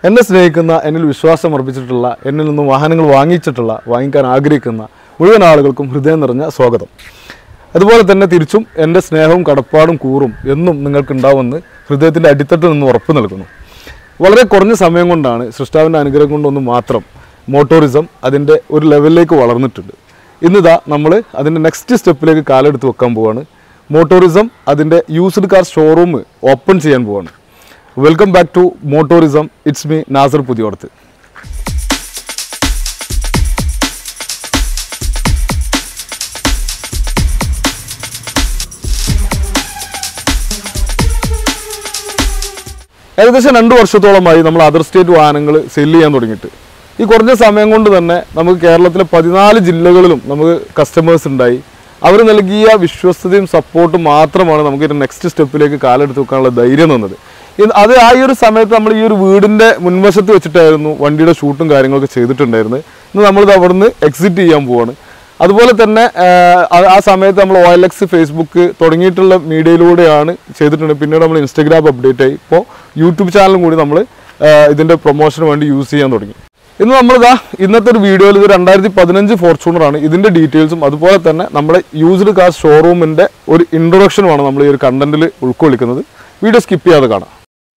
എന്നെ സ്നേഹിക്കുന്ന എന്നിൽ വിശ്വാസം അർപ്പിച്ചിട്ടുള്ള എന്നിൽ നിന്നും വാഹനങ്ങൾ വാങ്ങിച്ചിട്ടുള്ള വാങ്ങിക്കാൻ ആഗ്രഹിക്കുന്ന മുഴുവൻ ആളുകൾക്കും ഹൃദയം നിറഞ്ഞ സ്വാഗതം അതുപോലെ തന്നെ തിരിച്ചും എൻ്റെ സ്നേഹവും കടപ്പാടും കൂറും എന്നും നിങ്ങൾക്കുണ്ടാവുമെന്ന് ഹൃദയത്തിൻ്റെ അടിത്തട്ടിൽ നിന്ന് ഉറപ്പ് നൽകുന്നു വളരെ കുറഞ്ഞ സമയം കൊണ്ടാണ് സൃഷ്ടാവിൻ്റെ അനുഗ്രഹം കൊണ്ടൊന്ന് മാത്രം മോട്ടോറിസം അതിൻ്റെ ഒരു ലെവലിലേക്ക് വളർന്നിട്ടുണ്ട് ഇന്നിതാ നമ്മൾ അതിൻ്റെ നെക്സ്റ്റ് സ്റ്റെപ്പിലേക്ക് കാലെടുത്ത് വെക്കാൻ പോവാണ് മോട്ടോറിസം അതിൻ്റെ യൂസ്ഡ് കാർ ഷോറൂം ഓപ്പൺ ചെയ്യാൻ പോവാണ് welcome back to Motorism it's me Nasar Puthiyodath ഏകദേശം രണ്ട് വർഷത്തോളമായി നമ്മൾ അതർ സ്റ്റേറ്റ് വാഹനങ്ങൾ സെല്ല് ചെയ്യാൻ തുടങ്ങിയിട്ട് ഈ കുറഞ്ഞ സമയം കൊണ്ട് തന്നെ നമുക്ക് കേരളത്തിലെ പതിനാല് ജില്ലകളിലും നമുക്ക് കസ്റ്റമേഴ്സ് ഉണ്ടായി അവർ നൽകിയ വിശ്വസ്തതയും സപ്പോർട്ടും മാത്രമാണ് നമുക്ക് ഇതിന്റെ നെക്സ്റ്റ് സ്റ്റെപ്പിലേക്ക് കാലെടുത്ത് വെക്കാനുള്ള ധൈര്യം തന്നത് ഇത് അത് ആ ഈ ഒരു സമയത്ത് നമ്മൾ ഈ ഒരു വീടിന്റെ മുൻവശത്ത് വെച്ചിട്ടായിരുന്നു വണ്ടിയുടെ ഷൂട്ടും കാര്യങ്ങളൊക്കെ ചെയ്തിട്ടുണ്ടായിരുന്നത് ഇന്ന് നമ്മളിത് അവിടുന്ന് എക്സിറ്റ് ചെയ്യാൻ പോവാണ് അതുപോലെ തന്നെ ആഹ്, ആ- ആ സമയത്ത് നമ്മൾ ഒ എൽ എക്സ് ഫേസ്ബുക്ക് തുടങ്ങിയിട്ടുള്ള മീഡിയയിലൂടെയാണ് ചെയ്തിട്ടുണ്ട് പിന്നീട് നമ്മൾ ഇൻസ്റ്റഗ്രാം അപ്ഡേറ്റ് ആയി ഇപ്പോൾ യൂട്യൂബ് ചാനലും കൂടി നമ്മൾ ഇതിൻ്റെ പ്രൊമോഷന് വേണ്ടി യൂസ് ചെയ്യാൻ തുടങ്ങി ഇന്ന് നമ്മളിതാ ഇന്നത്തെ ഒരു വീഡിയോയിൽ ഇത് രണ്ടായിരത്തി പതിനഞ്ച് ഫോർച്യൂണറാണ് ഇതിൻ്റെ ഡീറ്റെയിൽസും അതുപോലെ തന്നെ നമ്മുടെ യൂസ്ഡ് കാർ ഷോറൂമിൻ്റെ ഒരു ഇൻട്രൊഡക്ഷനുമാണ് നമ്മൾ ഈ ഒരു കണ്ടന്റിൽ ഉൾക്കൊള്ളിക്കുന്നത് വീഡിയോ സ്കിപ്പ് ചെയ്യാതെ കാണാം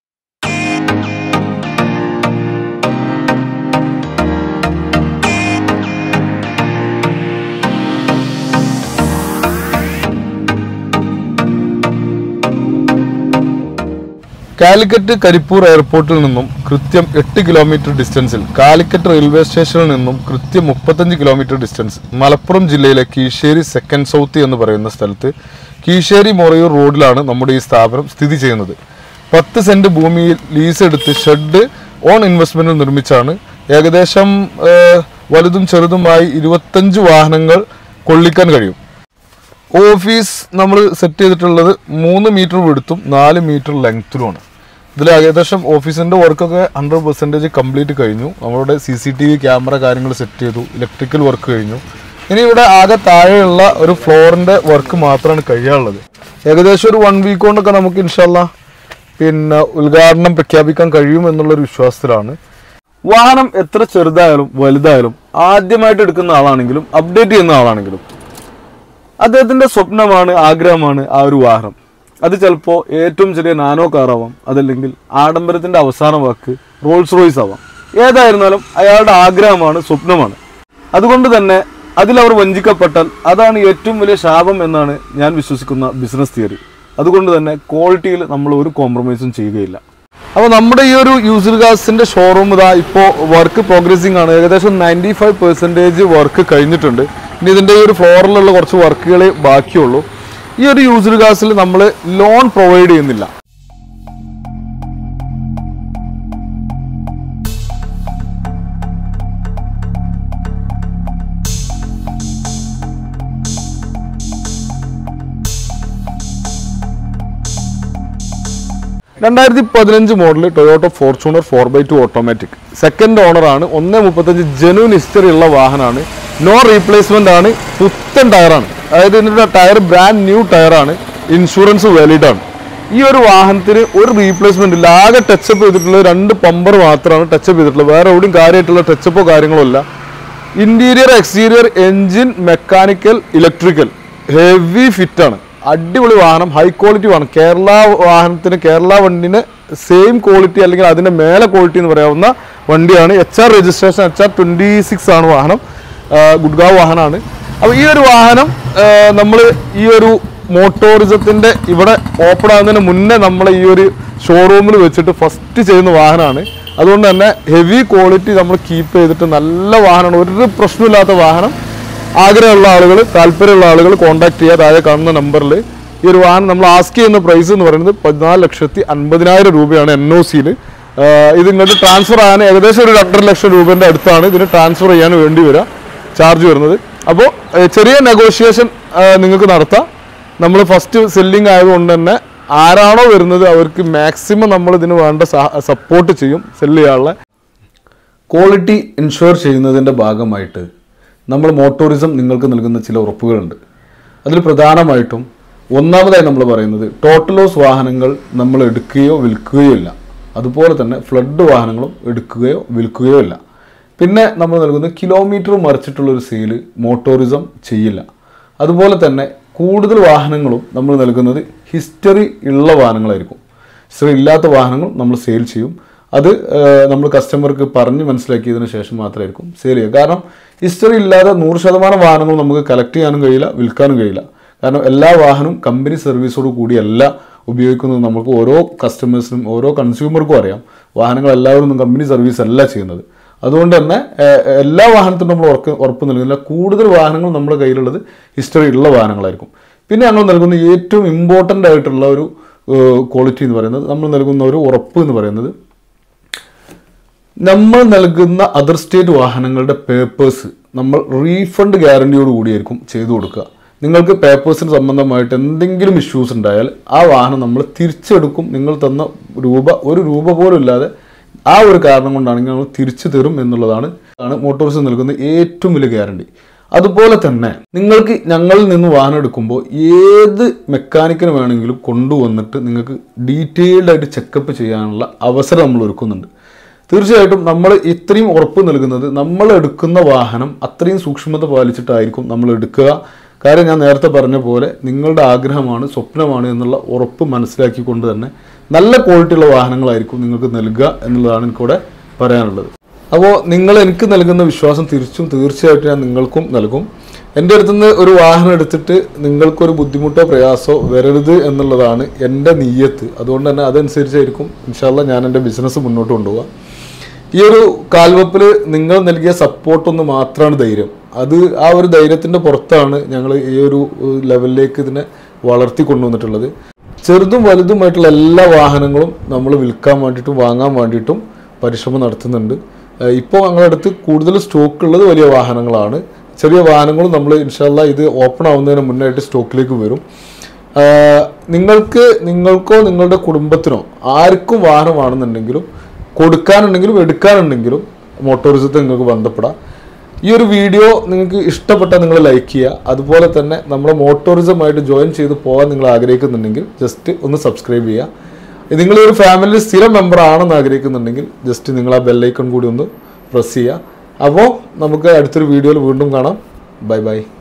കാലിക്കറ്റ് കരിപ്പൂർ എയർപോർട്ടിൽ നിന്നും കൃത്യം എട്ട് കിലോമീറ്റർ ഡിസ്റ്റൻസിൽ കാലിക്കറ്റ് റെയിൽവേ സ്റ്റേഷനിൽ നിന്നും കൃത്യം മുപ്പത്തഞ്ച് കിലോമീറ്റർ ഡിസ്റ്റൻസ് മലപ്പുറം ജില്ലയിലെ കീശ്ശേരി സെക്കൻഡ് സൗത്ത് എന്ന് പറയുന്ന സ്ഥലത്ത് കീശ്ശേരി മൊറയൂർ റോഡിലാണ് നമ്മുടെ ഈ സ്ഥാപനം സ്ഥിതി ചെയ്യുന്നത് പത്ത് സെന്റ് ഭൂമിയിൽ ലീസ് എടുത്ത് ഷെഡ് ഓൺ ഇൻവെസ്റ്റ്മെന്റിൽ നിർമ്മിച്ചാണ് ഏകദേശം ഏഹ്, വലുതും ചെറുതുമായി ഇരുപത്തഞ്ച് വാഹനങ്ങൾ കൊള്ളിക്കാൻ കഴിയും ഓഫീസ് നമ്മൾ സെറ്റ് ചെയ്തിട്ടുള്ളത് മൂന്ന് മീറ്റർ വിടുത്തും നാല് മീറ്റർ ലെങ്ത്തിലുമാണ് ഇതിൽ ഏകദേശം ഓഫീസിൻ്റെ വർക്കൊക്കെ ഹൺഡ്രഡ് പെർസെൻറ്റേജ് കംപ്ലീറ്റ് കഴിഞ്ഞു നമ്മളുടെ C C T V camera കാര്യങ്ങൾ സെറ്റ് ചെയ്തു ഇലക്ട്രിക്കൽ വർക്ക് കഴിഞ്ഞു ഇനി ഇവിടെ ആകെ താഴെയുള്ള ഒരു ഫ്ലോറിൻ്റെ വർക്ക് മാത്രമാണ് കഴിയാനുള്ളത് ഏകദേശം ഒരു വൺ വീക്ക് കൊണ്ടൊക്കെ നമുക്ക് ഇൻഷാല്ല പിന്നെ ഉദ്ഘാടനം പ്രഖ്യാപിക്കാൻ കഴിയും എന്നുള്ളൊരു വിശ്വാസത്തിലാണ് വാഹനം എത്ര ചെറുതായാലും വലുതായാലും ആദ്യമായിട്ട് എടുക്കുന്ന ആളാണെങ്കിലും അപ്ഡേറ്റ് ചെയ്യുന്ന ആളാണെങ്കിലും അദ്ദേഹത്തിന്റെ സ്വപ്നമാണ് ആഗ്രഹമാണ് ആ ഒരു വാഹനം അത് ചിലപ്പോൾ ഏറ്റവും ചെറിയ നാനോ കാറാവാം അതല്ലെങ്കിൽ ആഡംബരത്തിന്റെ അവസാന വാക്ക് റോൾസ് റോയ്സ് ആവാം ഏതായിരുന്നാലും അയാളുടെ ആഗ്രഹമാണ് സ്വപ്നമാണ് അതുകൊണ്ട് തന്നെ അതിൽ അവർ വഞ്ചിക്കപ്പെട്ടാൽ അതാണ് ഏറ്റവും വലിയ ശാപം എന്നാണ് ഞാൻ വിശ്വസിക്കുന്ന ബിസിനസ് തിയറി അതുകൊണ്ട് തന്നെ ക്വാളിറ്റിയിൽ നമ്മൾ ഒരു കോംപ്രമൈസും ചെയ്യുകയില്ല അപ്പോൾ നമ്മുടെ ഈ ഒരു യൂസർ ഗാസിന്റെ ഷോറൂം ഇതാ ഇപ്പോൾ വർക്ക് പ്രോഗ്രസിംഗ് ആണ് ഏകദേശം നയൻറ്റി ഫൈവ് പെർസെൻറ്റേജ് വർക്ക് കഴിഞ്ഞിട്ടുണ്ട് ഇനി ഇതിൻ്റെ ഈ ഒരു ഫ്ലോറിലുള്ള കുറച്ച് വർക്കുകളെ ബാക്കിയുള്ളൂ ഈ ഒരു യൂസർ ഗാസിൽ നമ്മൾ ലോൺ പ്രൊവൈഡ് ചെയ്യുന്നില്ല രണ്ടായിരത്തി പതിനഞ്ച് model Toyota Fortuner four by two automatic second ഓണറാണ് ഒന്ന് മുപ്പത്തഞ്ച് ജെനുവിൻ ഹിസ്റ്ററി ഉള്ള വാഹനമാണ് നോ റീപ്ലേസ്മെന്റ് ആണ് പുത്തൻ ടയറാണ് അതായത് ഇതിന്റെ ടയർ ബ്രാൻഡ് ന്യൂ ടയറാണ് ഇൻഷുറൻസ് വാലിഡ് ആണ് ഈ ഒരു വാഹനത്തിന് ഒരു റീപ്ലേസ്മെന്റ് ഇല്ല ആകെ ടച്ചപ്പ് ചെയ്തിട്ടുള്ള രണ്ട് പമ്പർ മാത്രമാണ് ടച്ചപ്പ് ചെയ്തിട്ടുള്ളത് വേറെ എവിടെയും കാര്യമായിട്ടുള്ള ടച്ചപ്പോ കാര്യങ്ങളോ ഇല്ല interior exterior engine mechanical electrical heavy fit ആണ് അടിപൊളി വാഹനം ഹൈ ക്വാളിറ്റി വാഹനം കേരള വാഹനത്തിന് കേരള വണ്ടിന് സെയിം ക്വാളിറ്റി അല്ലെങ്കിൽ അതിന്റെ മേലെ ക്വാളിറ്റി എന്ന് പറയാവുന്ന വണ്ടിയാണ് H R registration H R twenty six ആണ് വാഹനം ആ, ഗുഡ്ഗാവ് വാഹനമാണ് അപ്പോൾ ഈ ഒരു വാഹനം നമ്മൾ ഈ ഒരു മോട്ടോറിസത്തിന്റെ ഇവിടെ ഓപ്പൺ ആകുന്നതിന് മുന്നേ നമ്മൾ ഈ ഒരു ഷോറൂമിൽ വെച്ചിട്ട് ഫസ്റ്റ് ചെയ്യുന്ന വാഹനമാണ് അതുകൊണ്ട് തന്നെ ഹെവി ക്വാളിറ്റി നമ്മൾ കീപ്പ് ചെയ്തിട്ട് നല്ല വാഹനമാണ് ഒരു പ്രശ്നമില്ലാത്ത വാഹനം ആഗ്രഹമുള്ള ആളുകൾ താല്പര്യമുള്ള ആളുകൾ കോൺടാക്ട് ചെയ്യുക താഴെ കാണുന്ന നമ്പറിൽ ഈ ഒരു വാഹനം നമ്മൾ ആസ്ക് ചെയ്യുന്ന പ്രൈസ് എന്ന് പറയുന്നത് പതിനാല് ലക്ഷത്തി അൻപതിനായിരം രൂപയാണ് എൻ ഒ സിയിൽ ഇത് ഇങ്ങോട്ട് ട്രാൻസ്ഫർ ആകാൻ ഏകദേശം ഒരു രണ്ടര ലക്ഷം രൂപേൻ്റെ അടുത്താണ് ഇതിന് ട്രാൻസ്ഫർ ചെയ്യാൻ വേണ്ടി വരിക ചാർജ് വരുന്നത് അപ്പോൾ ചെറിയ നെഗോഷിയേഷൻ നിങ്ങൾക്ക് നടത്താം നമ്മൾ ഫസ്റ്റ് സെല്ലിംഗ് ആയതുകൊണ്ട് തന്നെ ആരാണോ വരുന്നത് അവർക്ക് മാക്സിമം നമ്മൾ ഇതിന് വേണ്ട സപ്പോർട്ട് ചെയ്യും സെല്ല് ചെയ്യാനുള്ള ക്വാളിറ്റി ഇൻഷുർ ചെയ്യുന്നതിൻ്റെ ഭാഗമായിട്ട് നമ്മൾ മോട്ടോറിസം നിങ്ങൾക്ക് നൽകുന്ന ചില ഉറപ്പുകളുണ്ട് അതിൽ പ്രധാനമായിട്ടും ഒന്നാമതായി നമ്മൾ പറയുന്നത് ടോട്ടൽ ലോസ് വാഹനങ്ങൾ നമ്മൾ എടുക്കുകയോ വിൽക്കുകയോ ഇല്ല അതുപോലെ തന്നെ ഫ്ലഡ് വാഹനങ്ങളും എടുക്കുകയോ വിൽക്കുകയോ ഇല്ല പിന്നെ നമ്മൾ നൽകുന്നത് കിലോമീറ്റർ മറിച്ചിട്ടുള്ള ഒരു സെയില് മോട്ടോറിസം ചെയ്യില്ല അതുപോലെ തന്നെ കൂടുതൽ വാഹനങ്ങളും നമ്മൾ നൽകുന്നത് ഹിസ്റ്ററി ഉള്ള വാഹനങ്ങളായിരിക്കും ഹിസ്റ്ററി ഇല്ലാത്ത വാഹനങ്ങൾ നമ്മൾ സെയിൽ ചെയ്യും അത് ഏഹ്, നമ്മൾ കസ്റ്റമർക്ക് പറഞ്ഞ് മനസ്സിലാക്കിയതിന് ശേഷം മാത്രമായിരിക്കും സെയിൽ ചെയ്യുക കാരണം ഹിസ്റ്ററി ഇല്ലാതെ നൂറ് ശതമാനം വാഹനങ്ങൾ നമുക്ക് കളക്ട് ചെയ്യാനും കഴിയില്ല വിൽക്കാനും കഴിയില്ല കാരണം എല്ലാ വാഹനവും കമ്പനി സർവീസോട് കൂടിയല്ല ഉപയോഗിക്കുന്നത് നമുക്ക് ഓരോ കസ്റ്റമേഴ്സിനും ഓരോ കൺസ്യൂമർക്കും അറിയാം വാഹനങ്ങൾ എല്ലാവരും ഒന്നും കമ്പനി സർവീസ് അല്ല ചെയ്യുന്നത് അതുകൊണ്ട് തന്നെ ഏഹ്, എല്ലാ വാഹനത്തിനും നമ്മൾ ഉറപ്പ് ഉറപ്പ് നൽകുന്നില്ല കൂടുതൽ വാഹനങ്ങൾ നമ്മുടെ കയ്യിലുള്ളത് ഹിസ്റ്ററി ഉള്ള വാഹനങ്ങളായിരിക്കും പിന്നെ ഞങ്ങൾ നൽകുന്ന ഏറ്റവും ഇമ്പോർട്ടൻ്റ് ആയിട്ടുള്ള ഒരു ക്വാളിറ്റി എന്ന് പറയുന്നത് നമ്മൾ നൽകുന്ന ഒരു ഉറപ്പ് എന്ന് പറയുന്നത് നമ്മൾ നൽകുന്ന അതർ സ്റ്റേറ്റ് വാഹനങ്ങളുടെ പേപ്പേഴ്സ് നമ്മൾ റീഫണ്ട് ഗ്യാരണ്ടിയോട് കൂടിയായിരിക്കും ചെയ്തു കൊടുക്കുക നിങ്ങൾക്ക് പേപ്പേഴ്സിന് സംബന്ധമായിട്ട് എന്തെങ്കിലും ഇഷ്യൂസ് ഉണ്ടായാൽ ആ വാഹനം നമ്മൾ തിരിച്ചെടുക്കും നിങ്ങൾ തന്ന രൂപ ഒരു രൂപ പോലും ഇല്ലാതെ ആ ഒരു കാരണം കൊണ്ടാണെങ്കിൽ നമ്മൾ തിരിച്ചു തരും എന്നുള്ളതാണ് ആണ് മോട്ടോർസ് നൽകുന്ന ഏറ്റവും വലിയ ഗ്യാരണ്ടി അതുപോലെ തന്നെ നിങ്ങൾക്ക് ഞങ്ങളിൽ നിന്ന് വാഹനം എടുക്കുമ്പോൾ ഏത് മെക്കാനിക്കിന് വേണമെങ്കിലും കൊണ്ടുവന്നിട്ട് നിങ്ങൾക്ക് ഡീറ്റെയിൽഡ് ആയിട്ട് ചെക്കപ്പ് ചെയ്യാനുള്ള അവസരം നമ്മൾ ഒരുക്കുന്നുണ്ട് തീർച്ചയായിട്ടും നമ്മൾ ഇത്രയും ഉറപ്പ് നൽകുന്നത് നമ്മൾ എടുക്കുന്ന വാഹനം അത്രയും സൂക്ഷ്മത പാലിച്ചിട്ടായിരിക്കും നമ്മൾ എടുക്കുക കാര്യം ഞാൻ നേരത്തെ പറഞ്ഞ പോലെ നിങ്ങളുടെ ആഗ്രഹമാണ് സ്വപ്നമാണ് എന്നുള്ള ഉറപ്പ് മനസ്സിലാക്കിക്കൊണ്ട് തന്നെ നല്ല ക്വാളിറ്റിയുള്ള വാഹനങ്ങളായിരിക്കും നിങ്ങൾക്ക് നൽകുക എന്നുള്ളതാണ് എനിക്കിവിടെ പറയാനുള്ളത് അപ്പോൾ നിങ്ങൾ എനിക്ക് നൽകുന്ന വിശ്വാസം തിരിച്ചും തീർച്ചയായിട്ടും ഞാൻ നിങ്ങൾക്കും നൽകും എൻ്റെ അടുത്ത് നിന്ന് ഒരു വാഹനം എടുത്തിട്ട് നിങ്ങൾക്കൊരു ബുദ്ധിമുട്ടോ പ്രയാസമോ വരരുത് എന്നുള്ളതാണ് എൻ്റെ നീയത്ത് അതുകൊണ്ട് തന്നെ അതനുസരിച്ചായിരിക്കും ഇൻഷാല്ല ഞാൻ എൻ്റെ ബിസിനസ് മുന്നോട്ട് കൊണ്ടുപോകുക ഈ ഒരു കാൽവെപ്പിൽ നിങ്ങൾ നൽകിയ സപ്പോർട്ടൊന്ന് മാത്രമാണ് ധൈര്യം അത് ആ ഒരു ധൈര്യത്തിൻ്റെ പുറത്താണ് ഞങ്ങൾ ഈ ഒരു ഏഹ്, ലെവലിലേക്ക് ഇതിനെ വളർത്തി കൊണ്ടുവന്നിട്ടുള്ളത് ചെറുതും വലുതുമായിട്ടുള്ള എല്ലാ വാഹനങ്ങളും നമ്മൾ വിൽക്കാൻ വേണ്ടിയിട്ടും വാങ്ങാൻ വേണ്ടിയിട്ടും പരിശ്രമം നടത്തുന്നുണ്ട് ഏഹ്, ഇപ്പോൾ ഞങ്ങളുടെ അടുത്ത് കൂടുതൽ സ്റ്റോക്ക് ഉള്ളത് വലിയ വാഹനങ്ങളാണ് ചെറിയ വാഹനങ്ങളും നമ്മൾ ഇൻഷാല്ല ഇത് ഓപ്പൺ ആവുന്നതിന് മുന്നായിട്ട് സ്റ്റോക്കിലേക്ക് വരും ആഹ് നിങ്ങൾക്ക് നിങ്ങൾക്കോ നിങ്ങളുടെ കുടുംബത്തിനോ ആർക്കും വാഹനമാണെന്നുണ്ടെങ്കിലും കൊടുക്കാനുണ്ടെങ്കിലും എടുക്കാനുണ്ടെങ്കിലും മോട്ടോറിസത്തെ നിങ്ങൾക്ക് ബന്ധപ്പെടാം ഈ ഒരു വീഡിയോ നിങ്ങൾക്ക് ഇഷ്ടപ്പെട്ടാൽ നിങ്ങൾ ലൈക്ക് ചെയ്യുക അതുപോലെ തന്നെ നമ്മുടെ മോട്ടോറിസമായിട്ട് ജോയിൻ ചെയ്ത് പോകാൻ നിങ്ങൾ ആഗ്രഹിക്കുന്നുണ്ടെങ്കിൽ ജസ്റ്റ് ഒന്ന് സബ്സ്ക്രൈബ് ചെയ്യുക നിങ്ങൾ ഒരു ഫാമിലി സ്ഥിരം മെമ്പർ ആണെന്ന് ആഗ്രഹിക്കുന്നുണ്ടെങ്കിൽ ജസ്റ്റ് നിങ്ങൾ ആ ബെല്ലൈക്കൺ കൂടി ഒന്ന് പ്രസ് ചെയ്യുക അപ്പോൾ നമുക്ക് അടുത്തൊരു വീഡിയോയിൽ വീണ്ടും കാണാം ബൈ ബൈ